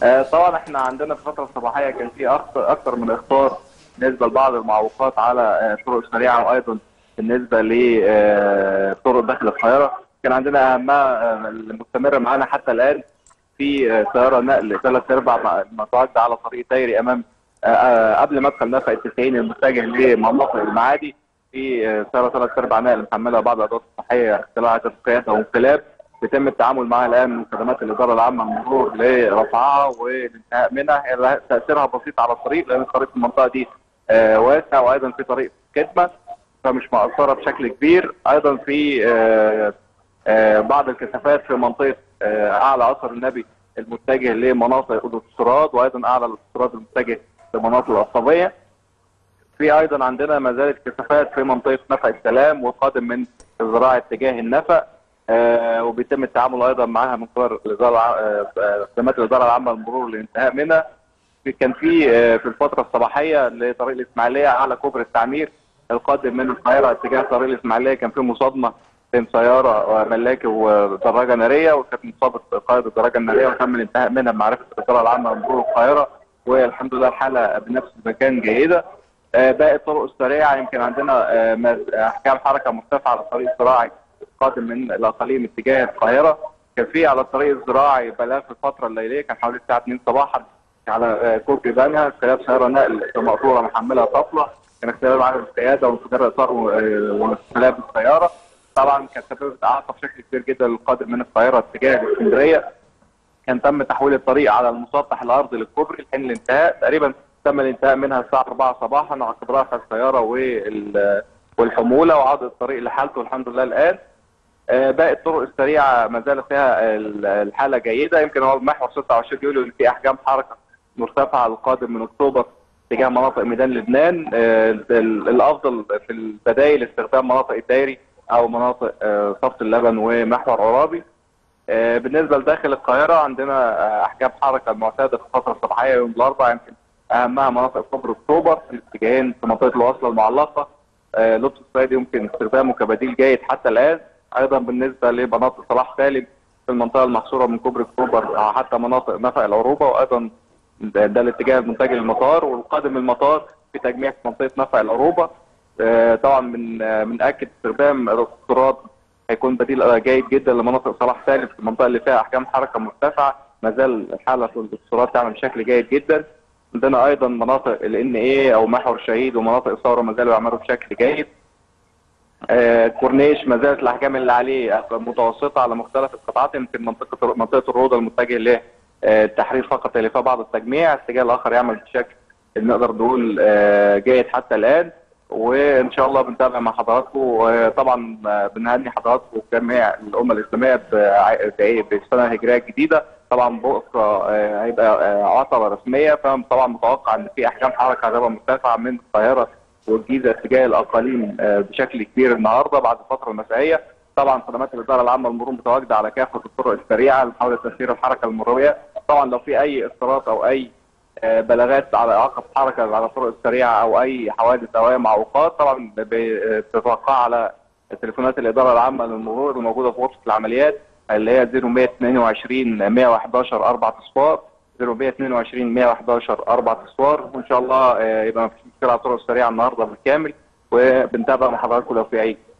آه، طبعا احنا عندنا في الفتره الصباحيه كان في اكثر اكثر من اخطار بالنسبه لبعض المعوقات على آه، الطرق السريعه وايضا بالنسبه لطرق داخل القاهره كان عندنا اهمها آه، المستمره معانا حتى الان في آه، سياره نقل ثلاث ارباع متواجده على طريق دايري امام آه، آه، قبل مدخل نفق التسعين المتجه لمناطق المعادي في آه، سياره ثلاث ارباع نقل محمله بعض الادوات الصحيه اختلاعات القياده وانقلاب بيتم التعامل معها الان من خدمات الاداره العامه المرور لرفعها والانتهاء منها هي تاثيرها بسيط على الطريق لان الطريق في المنطقه دي آه، واسع وايضا في طريق كتمه فمش مأثره بشكل كبير ايضا في آه، آه، بعض الكثافات في منطقه آه، اعلى اثر النبي المتجه لمناطق الاستراد وايضا اعلى الاستراد المتجه لمناطق العصبيه في ايضا عندنا ما زالت كثافات في منطقه نفق السلام والقادم من الزراعه اتجاه النفق آه وبيتم التعامل ايضا معها من قبل الاداره الع- آه، آه، خدمات الاداره العامه للمرور للانتهاء منها في- كان في آه، في الفتره الصباحيه لطريق الاسماعيليه على كوبري التعمير القادم من القاهره اتجاه طريق الاسماعيليه كان في مصادمه بين سياره وملاكي ودراجه ناريه وكانت مصابه قائد الدراجه الناريه وتم الانتهاء منها بمعرفه الاداره العامه لمرور القاهره والحمد لله الحاله بنفس المكان جيده آه، باقي الطرق السريعه يمكن عندنا آه، مز- احكام حركه مرتفعه على الطريق الزراعي القادم من الاقاليم اتجاه القاهره كان في على الطريق الزراعي بلاغ في الفتره الليليه كان حوالي الساعه 2 صباحا على آه، كوبري بنها خلاف سياره نقل مقطوره محمله طفله كان اختلال عدد القياده وانفجار الاطار و- آه، وانقلاب السياره طبعا كانت سببت اعاقه بشكل كبير جدا للقادم من القاهره اتجاه الاسكندريه كان تم تحويل الطريق على المسطح الارضي للكوبري لحين الانتهاء تقريبا تم الانتهاء منها الساعه 4 صباحا وعقب رفع السياره وال- والحموله وعوده الطريق لحالته الحمد لله الان آه، باقي الطرق السريعه ما زالت فيها ال- الحاله جيده يمكن هو محور 26 يوليو اللي فيه احجام حركه مرتفعه القادم من اكتوبر تجاه مناطق ميدان لبنان آه، ال- الافضل في البدائل استخدام مناطق الدائري او مناطق آه، صفت اللبن ومحور عرابي آه، بالنسبه لداخل القاهره عندنا آه، احجام حركه المعتاده في الفتره الصباحيه يوم الاربعاء يمكن اهمها مناطق كوبري اكتوبر في الاتجاهين في منطقه الوصله المعلقه آه، لطفي الصيد يمكن استخدامه كبديل جيد حتى الان ايضا بالنسبه لمناطق صلاح سالم في المنطقه المحصوره من كوبري اكتوبر آه، حتى مناطق نفق العروبه وايضا ده, ده الاتجاه المتجه للمطار والقادم من المطار في تجميع في منطقه نفق العروبه آه، طبعا من آه، من اكد استخدام الاستيراد هيكون بديل جيد جدا لمناطق صلاح سالم في المنطقه اللي فيها احجام حركه مرتفعه ما زال الحاله في الاستيراد تعمل بشكل جيد جدا عندنا ايضا مناطق الان اي او محور شهيد ومناطق الثوره ما زالوا يعملوا بشكل جيد آه، كورنيش ما زالت الاحجام اللي عليه متوسطه على مختلف القطاعات يمكن منطقه منطقه الروضه المتجه للتحرير فقط اللي فيها بعض التجميع الاتجاه الاخر يعمل بشكل نقدر نقول آه، جيد حتى الان وان شاء الله بنتابع مع حضراتكم وطبعا آه، بنهني حضراتكم وجميع الامه الاسلاميه بع- بإيه؟ بالسنه الهجريه الجديده طبعا بكره آه، هيبقى آه، عطله رسميه فطبعا متوقع ان في احجام حركه هتبقى مرتفعه من القاهره والجيزه اتجاه الاقاليم آه، بشكل كبير النهارده بعد الفتره المسائيه طبعا خدمات الاداره العامه للمرور متواجده على كافه الطرق السريعه لمحاوله تسيير الحركه المروريه طبعا لو في اي اضطراب او اي آه، بلاغات على اعاقه حركه على الطرق السريعه او اي حوادث او اي معوقات طبعا بتتوقع على تليفونات الاداره العامه للمرور الموجوده في غرفه العمليات اللي هي 0122 111 4 اصفار 0122 111 4 اصفار وان شاء الله آه، يبقى ما فيش مشكله على الطرق السريعه النهارده بالكامل وبنتابع مع حضراتكم لو في اي